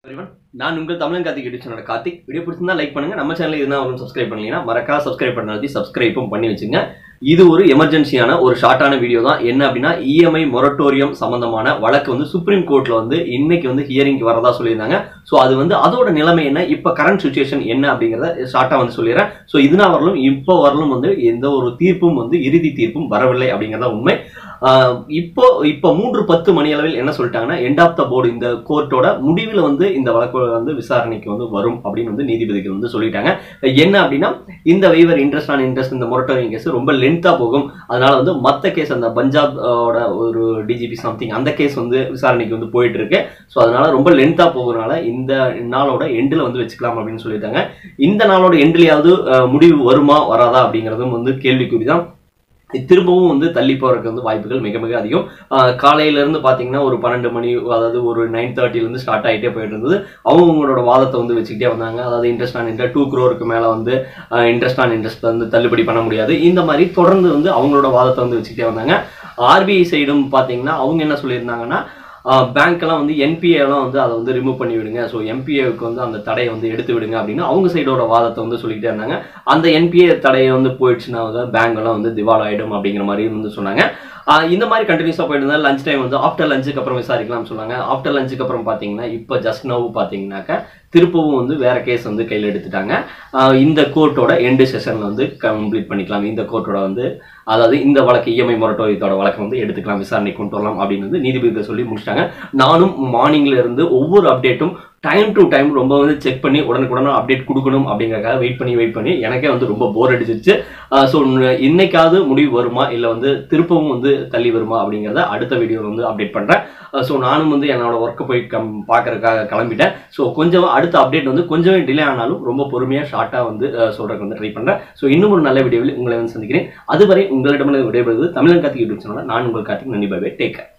everyone. நான் உங்கள் தமிழன் Karthik YouTube channel Karthik video பிடிச்சிருந்தா லைக் பண்ணுங்க நம்ம சேனல் இதுனா அவரும் சப்ஸ்கிரைப் பண்ணலீங்கன்னா மறக்கா சப்ஸ்கிரைப் பண்ணாதி சப்ஸ்கிரைப்பும் பண்ணி வச்சுங்க இது ஒரு எமர்ஜென்சியான ஒரு ஷார்ட்டான வீடியோ தான் என்ன அப்படின்னா இஎம்ஐ மொரட்டோரியம் சம்பந்தமான வழக்கு வந்து சுப்ரீம் கோர்ட்ல வந்து இன்னைக்கு வந்து ஹியரிங் வரதா சொல்லியிருந்தாங்க ஸோ அது வந்து அதோட நிலைமை என்ன இப்போ கரண்ட் சுச்சுவேஷன் என்ன அப்படிங்கிறத ஷார்ட்டாக வந்து சொல்லிடுறேன் ஸோ இதனால் வரலும் இப்போ வரலும் வந்து எந்த ஒரு தீர்ப்பும் வந்து இறுதி தீர்ப்பும் வரவில்லை அப்படிங்கிறத உண்மை ஆஹ் இப்போ இப்போ மூன்று பத்து மணி அளவில் என்ன சொல்லிட்டாங்கன்னா எண்ட் ஆஃப் த போர்டு இந்த கோர்ட்டோட முடிவில் வந்து இந்த வழக்கு வந்து விசாரணைக்கு வந்து வரும் அப்படின்னு வந்து நீதிபதிகள் வந்து சொல்லிட்டாங்க என்ன அப்படின்னா இந்த வைவர் இன்ட்ரெஸ்ட் ஆன் இன்ட்ரெஸ்ட் இந்த மொரட்டோரியம் கேஸ் ரொம்ப லென்த்தா போகும் அதனால வந்து மற்ற கேஸ் அந்த பஞ்சாப் ஓட ஒரு டிஜிபி சம்திங் அந்த கேஸ் வந்து விசாரணைக்கு வந்து போயிட்டு இருக்கு ஸோ அதனால ரொம்ப லென்த்தா போகிறதுனால இந்த நாளோட எண்டில் வந்து வச்சுக்கலாம் அப்படின்னு சொல்லிட்டாங்க இந்த நாளோட எண்ட்லயாவது அஹ், முடிவு வருமா வராதா அப்படிங்கிறதும் வந்து கேள்விக்குறி தான் திரும்பவும் வந்து தள்ளி போறதுக்கு வந்து வாய்ப்புகள் மிக மிக அதிகம் ஆஹ் காலையில இருந்து பாத்தீங்கன்னா ஒரு பன்னெண்டு மணி அதாவது ஒரு நைன் தேர்ட்டில இருந்து ஸ்டார்ட் ஆகிட்டே போயிட்டு இருந்தது அவங்களோட வாதத்தை வந்து வச்சுக்கிட்டே வந்தாங்க அதாவது இன்ட்ரெஸ்ட் ஆன் இன்ட்ரெஸ்ட் டூ க்ரோருக்கு மேல வந்து இன்ட்ரெஸ்ட் ஆன் இன்ட்ரெஸ்ட் வந்து தள்ளுபடி பண்ண முடியாது இந்த மாதிரி தொடர்ந்து வந்து அவங்களோட வாதத்தை வந்து வச்சுக்கிட்டே வந்தாங்க ஆர்பிஐ சைடும் பாத்தீங்கன்னா அவங்க என்ன சொல்லியிருந்தாங்கன்னா பேங்க் எல்லாம் வந்து என்பிஏ எல்லாம் வந்து அதை வந்து ரிமூவ் பண்ணி விடுங்க ஸோ என்பிஏவுக்கு வந்து அந்த தடையை வந்து எடுத்து விடுங்க அப்படின்னு அவங்க சைடோட வாதத்தை வந்து சொல்லிக்கிட்டே இருந்தாங்க அந்த என்பிஏ தடையை வந்து போயிடுச்சுன்னா வந்து பேங்க் எல்லாம் வந்து திவால் ஆயிடும் அப்படிங்கிற மாதிரி வந்து சொன்னாங்க ஆஹ் இந்த மாதிரி கண்டினியூஸாக போயிட்டு இருந்தால் லஞ்ச் டைம் வந்து ஆஃப்டர் லஞ்சுக்கு அப்புறம் விசாரிக்கலாம்னு சொன்னாங்க ஆஃப்டர் லஞ்சுக்கு அப்புறம் பார்த்தீங்கன்னா இப்போ ஜஸ்ட் நவ் பார்த்தீங்கன்னாக்கா திருப்பவும் வந்து வேற கேஸ் வந்து கையில் எடுத்துட்டாங்க ஆஹ் இந்த கோர்ட்டோட எண்டு செஷனில் வந்து கம்ப்ளீட் பண்ணிக்கலாம் இந்த கோர்ட்டோட வந்து அதாவது இந்த வழக்கு இஎம்ஐ மொரட்டோரியத்தோட வழக்கை வந்து எடுத்துக்கலாம் விசாரணை கொண்டு வரலாம் அப்படின்னு வந்து நீதிபதிகள் சொல்லி முடிச்சிட்டாங்க நானும் மார்னிங்ல இருந்து ஒவ்வொரு அப்டேட்டும் டைம் டு டைம் ரொம்ப வந்து செக் பண்ணி உடனுக்குடனே அப்டேட் கொடுக்கணும் அப்படிங்கறதுக்காக வெயிட் பண்ணி வெயிட் பண்ணி எனக்கே வந்து ரொம்ப போர் அடிச்சிருச்சு ஸோ இன்னைக்காவது முடிவு வருமா இல்லை வந்து திருப்பவும் வந்து தள்ளி வருமா அப்படிங்கிறத அடுத்த வீடியோவில் வந்து அப்டேட் பண்ணுறேன் ஸோ நானும் வந்து என்னோட ஒர்க்கை போய் கம் பார்க்கறதுக்காக கிளம்பிட்டேன் ஸோ கொஞ்சம் அடுத்த அப்டேட் வந்து கொஞ்சம் டிலே ஆனாலும் ரொம்ப பொறுமையாக ஷார்ட்டாக வந்து அஹ், சொல்றதுக்கு வந்து ட்ரை பண்ணுறேன் ஸோ இன்னும் ஒரு நல்ல வீடியோவில் உங்களை வந்து சந்திக்கிறேன் அதுவரை உங்களிடமிருந்து விடைபெறுவது தமிழன் கார்த்திக் யூடியூப் சேனல் நான் உங்கள் கார்த்திக் நன்றி பாபே டேக்